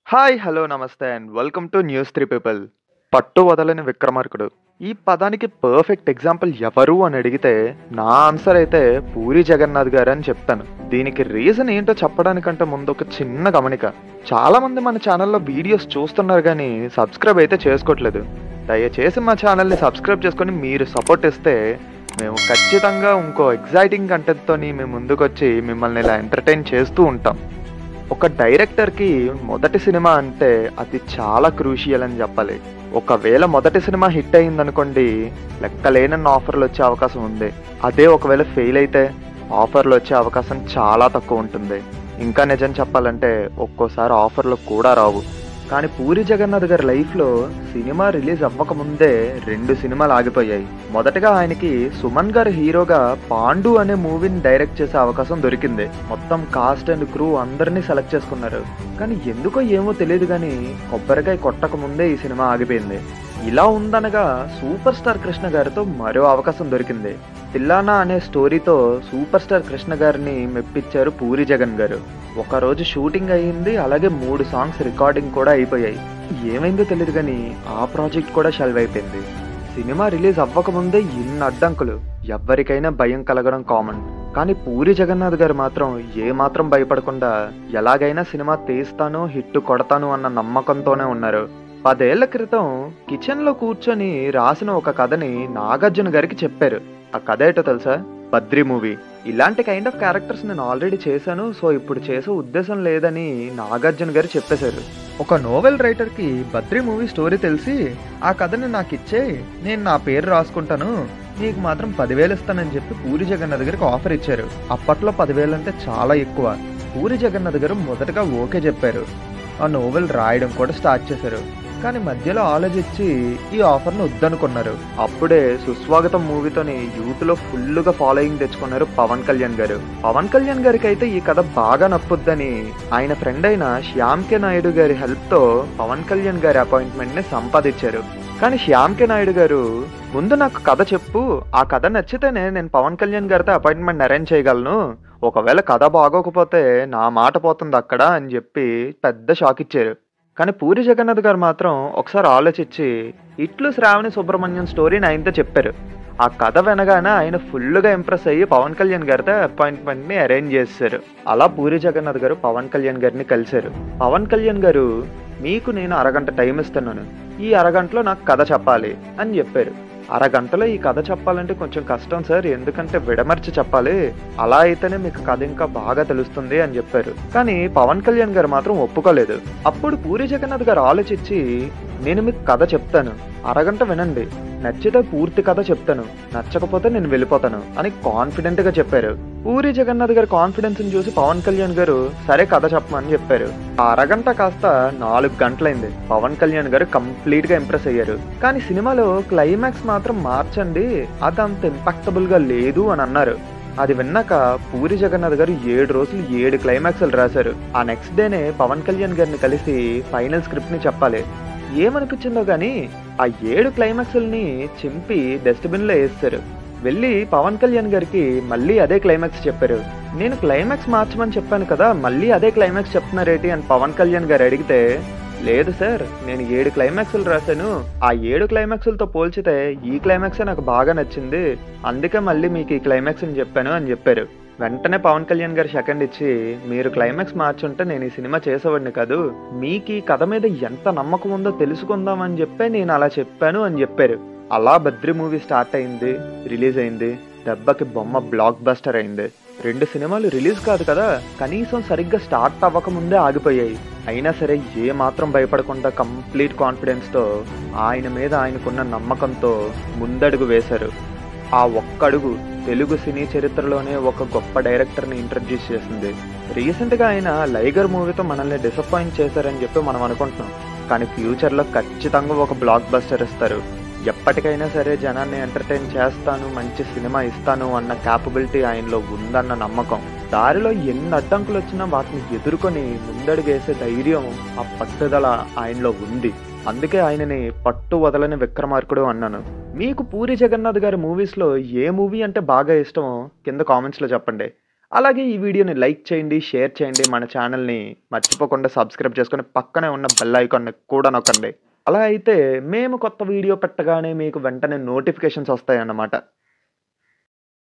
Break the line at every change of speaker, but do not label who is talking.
hi hello namaste and welcome to news three people పట్టు వదలని విక్రమార్కుడు ఈ పదానికి పర్ఫెక్ట్ ఎగ్జాంపుల్ ఎవరు అని అడిగితే నా ఆన్సర్ అయితే పూరి జగన్నాథ్ గారు అని చెప్తాను దీనికి రీజన్ ఏంటో చెప్పడానికంటే ముందు ఒక చిన్న గమనిక చాలా మంది మన ఛానల్లో వీడియోస్ చూస్తున్నారు కానీ సబ్స్క్రైబ్ అయితే చేసుకోవట్లేదు దయచేసి మా ఛానల్ని సబ్స్క్రైబ్ చేసుకొని మీరు సపోర్ట్ ఇస్తే మేము ఖచ్చితంగా ఇంకో ఎగ్జైటింగ్ కంటెంట్తోని మేము ముందుకొచ్చి మిమ్మల్ని ఇలా ఎంటర్టైన్ చేస్తూ ఉంటాం ఒక డైరెక్టర్కి మొదటి సినిమా అంటే అది చాలా క్రూషియల్ అని చెప్పాలి ఒకవేళ మొదటి సినిమా హిట్ అయిందనుకోండి లెక్కలేనన్న ఆఫర్లు వచ్చే అవకాశం ఉంది అదే ఒకవేళ ఫెయిల్ అయితే ఆఫర్లు వచ్చే అవకాశం చాలా తక్కువ ఉంటుంది ఇంకా నిజం చెప్పాలంటే ఒక్కోసారి ఆఫర్లు కూడా రావు కానీ పూరి జగన్నాథ్ గారి లైఫ్లో సినిమా రిలీజ్ అవ్వకముందే రెండు సినిమాలు ఆగిపోయాయి మొదటగా ఆయనకి సుమన్ గారి హీరోగా పాండు అనే మూవీని డైరెక్ట్ చేసే అవకాశం దొరికింది మొత్తం కాస్ట్ అండ్ క్రూ అందరినీ సెలెక్ట్ చేసుకున్నారు కానీ ఎందుకో ఏమో తెలియదు కానీ కొబ్బరికాయ కొట్టక ముందే ఈ సినిమా ఆగిపోయింది ఇలా ఉందనగా సూపర్ స్టార్ కృష్ణ గారితో మరో అవకాశం దొరికింది తిల్లానా అనే స్టోరీతో సూపర్ స్టార్ కృష్ణ గారిని మెప్పించారు పూరి జగన్ గారు ఒక రోజు షూటింగ్ అయ్యింది అలాగే మూడు సాంగ్స్ రికార్డింగ్ కూడా అయిపోయాయి ఏమైందో తెలియదు కానీ ఆ ప్రాజెక్ట్ కూడా షెల్వ్ అయిపోయింది సినిమా రిలీజ్ అవ్వకముందే ఇన్ని అడ్డంకులు ఎవరికైనా భయం కలగడం కామన్ కానీ పూరి జగన్నాథ్ గారు మాత్రం ఏ మాత్రం భయపడకుండా ఎలాగైనా సినిమా తీస్తాను హిట్ కొడతాను అన్న నమ్మకంతోనే ఉన్నారు పదేళ్ల క్రితం కిచెన్ లో కూర్చొని రాసిన ఒక కథని నాగార్జున గారికి చెప్పారు ఆ కథ ఏంటో తెలుసా బద్రి మూవీ ఇలాంటి కైండ్ ఆఫ్ క్యారెక్టర్స్ నేను ఆల్రెడీ చేశాను సో ఇప్పుడు చేసే ఉద్దేశం లేదని నాగార్జున గారు చెప్పేశారు ఒక నోవెల్ రైటర్ కి బద్రి మూవీ స్టోరీ తెలిసి ఆ కథని నాకు ఇచ్చే నేను నా పేరు రాసుకుంటాను నీకు మాత్రం పదివేలు ఇస్తానని చెప్పి పూరి జగన్నాథ్ గారికి ఆఫర్ ఇచ్చారు అప్పట్లో పదివేలు అంటే చాలా ఎక్కువ పూరి జగన్నాథ్ గారు మొదటగా ఓకే చెప్పారు ఆ నోవెల్ రాయడం కూడా స్టార్ట్ చేశారు కానీ మధ్యలో ఆలోచించి ఈ ఆఫర్ను వద్దనుకున్నారు అప్పుడే సుస్వాగతం మూవీతోని యూత్ లో ఫుల్ గా ఫాలోయింగ్ తెచ్చుకున్నారు పవన్ కళ్యాణ్ గారు పవన్ కళ్యాణ్ గారికి అయితే ఈ కథ బాగా నప్పుద్దని ఆయన ఫ్రెండ్ అయిన శ్యామ్ కే నాయుడు గారి హెల్ప్ తో పవన్ కళ్యాణ్ గారి అపాయింట్మెంట్ ని సంపాదించారు కానీ శ్యామ్ కే నాయుడు గారు ముందు నాకు కథ చెప్పు ఆ కథ నచ్చితేనే నేను పవన్ కళ్యాణ్ గారితో అపాయింట్మెంట్ అరేంజ్ చేయగలను ఒకవేళ కథ బాగోకపోతే నా మాట పోతుంది అక్కడ అని చెప్పి పెద్ద షాక్ ఇచ్చారు కానీ పూరి జగన్నాథ్ గారు మాత్రం ఒకసారి ఆలోచించి ఇట్లు శ్రావణి సుబ్రహ్మణ్యం స్టోరీని ఆయనతో చెప్పారు ఆ కథ వినగానే ఆయన ఫుల్గా ఇంప్రెస్ అయ్యి పవన్ కళ్యాణ్ గారితో అపాయింట్మెంట్ని అరేంజ్ చేశారు అలా పూరి జగన్నాథ్ గారు పవన్ కళ్యాణ్ గారిని కలిశారు పవన్ కళ్యాణ్ గారు మీకు నేను అరగంట టైం ఇస్తున్నాను ఈ అరగంటలో నాకు కథ చెప్పాలి అని చెప్పారు అరగంటలో ఈ కథ చెప్పాలంటే కొంచెం కష్టం సార్ ఎందుకంటే విడమర్చి చెప్పాలి అలా అయితేనే మీకు కథ ఇంకా బాగా తెలుస్తుంది అని చెప్పారు కానీ పవన్ కళ్యాణ్ గారు మాత్రం ఒప్పుకోలేదు అప్పుడు పూరి జగన్నాథ్ గారు ఆలోచించి నేను మీకు కథ చెప్తాను అరగంట వినండి నచ్చితే పూర్తి కథ చెప్తాను నచ్చకపోతే నేను వెళ్ళిపోతాను అని కాన్ఫిడెంట్ గా చెప్పారు పూరి జగన్నాథ్ గారి కాన్ఫిడెన్స్ ని చూసి పవన్ కళ్యాణ్ గారు సరే కథ చెప్పమని చెప్పారు ఆ అరగంట కాస్త నాలుగు గంటలైంది పవన్ కళ్యాణ్ గారు కంప్లీట్ గా ఇంప్రెస్ అయ్యారు కానీ సినిమాలో క్లైమాక్స్ మాత్రం మార్చండి అది అంత ఇంపాక్టబుల్ గా లేదు అని అన్నారు అది విన్నాక పూరి జగన్నాథ్ గారు ఏడు రోజులు ఏడు క్లైమాక్స్లు రాశారు ఆ నెక్స్ట్ డేనే పవన్ కళ్యాణ్ గారిని కలిసి ఫైనల్ స్క్రిప్ట్ ని చెప్పాలి ఏమనిపించిందో గానీ ఆ ఏడు క్లైమాక్స్ని చింపి డస్ట్బిన్ లో వేస్తారు వెళ్ళి పవన్ కళ్యాణ్ గారికి మళ్ళీ అదే క్లైమాక్స్ చెప్పారు నేను క్లైమాక్స్ మార్చమని చెప్పాను కదా మళ్ళీ అదే క్లైమాక్స్ చెప్తున్నారేటి అని పవన్ కళ్యాణ్ గారు అడిగితే లేదు సార్ నేను ఏడు క్లైమాక్స్లు రాశాను ఆ ఏడు క్లైమాక్స్లతో పోల్చితే ఈ క్లైమాక్సే నాకు బాగా నచ్చింది అందుకే మళ్ళీ మీకు ఈ క్లైమాక్స్ అని చెప్పాను అని చెప్పారు వెంటనే పవన్ కళ్యాణ్ గారు సెకండ్ ఇచ్చి మీరు క్లైమాక్స్ మార్చుంటే నేను ఈ సినిమా చేసేవాడిని కాదు మీకు ఈ కథ మీద ఎంత నమ్మకం ఉందో తెలుసుకుందామని చెప్పే నేను అలా చెప్పాను అని చెప్పారు అలా బద్రి మూవీ స్టార్ట్ అయింది రిలీజ్ అయింది దెబ్బకి బొమ్మ బ్లాక్ బస్టర్ అయింది రెండు సినిమాలు రిలీజ్ కాదు కదా కనీసం సరిగ్గా స్టార్ట్ అవ్వకముందే ఆగిపోయాయి అయినా సరే ఏ మాత్రం భయపడకుండా కంప్లీట్ కాన్ఫిడెన్స్తో ఆయన మీద ఆయనకున్న నమ్మకంతో ముందడుగు వేశారు ఆ ఒక్కడుగు తెలుగు సినీ చరిత్రలోనే ఒక గొప్ప డైరెక్టర్ని ఇంట్రడ్యూస్ చేసింది రీసెంట్గా ఆయన లైగర్ మూవీతో మనల్ని డిసప్పాయింట్ చేశారని చెప్పి మనం అనుకుంటున్నాం కానీ ఫ్యూచర్లో ఖచ్చితంగా ఒక బ్లాక్ బస్టర్ ఇస్తారు ఎప్పటికైనా సరే జనాన్ని ఎంటర్టైన్ చేస్తాను మంచి సినిమా ఇస్తాను అన్న క్యాపబిలిటీ ఆయనలో ఉందన్న నమ్మకం దారిలో ఎన్ని అడ్డంకులు వచ్చినా వాటిని ఎదుర్కొని ముందడుగేసే ధైర్యం ఆ పట్టుదల ఆయనలో ఉంది అందుకే ఆయనని పట్టు వదలని విక్రమార్కుడు అన్నాను మీకు పూరి జగన్నాథ్ గారి మూవీస్లో ఏ మూవీ అంటే బాగా ఇష్టమో కింద కామెంట్స్లో చెప్పండి అలాగే ఈ వీడియోని లైక్ చేయండి షేర్ చేయండి మన ఛానల్ని మర్చిపోకుండా సబ్స్క్రైబ్ చేసుకొని పక్కనే ఉన్న బెల్ ఐకాన్ని కూడా నొక్కండి అలా అయితే మేము కొత్త వీడియో పెట్టగానే మీకు వెంటనే నోటిఫికేషన్స్ వస్తాయన్నమాట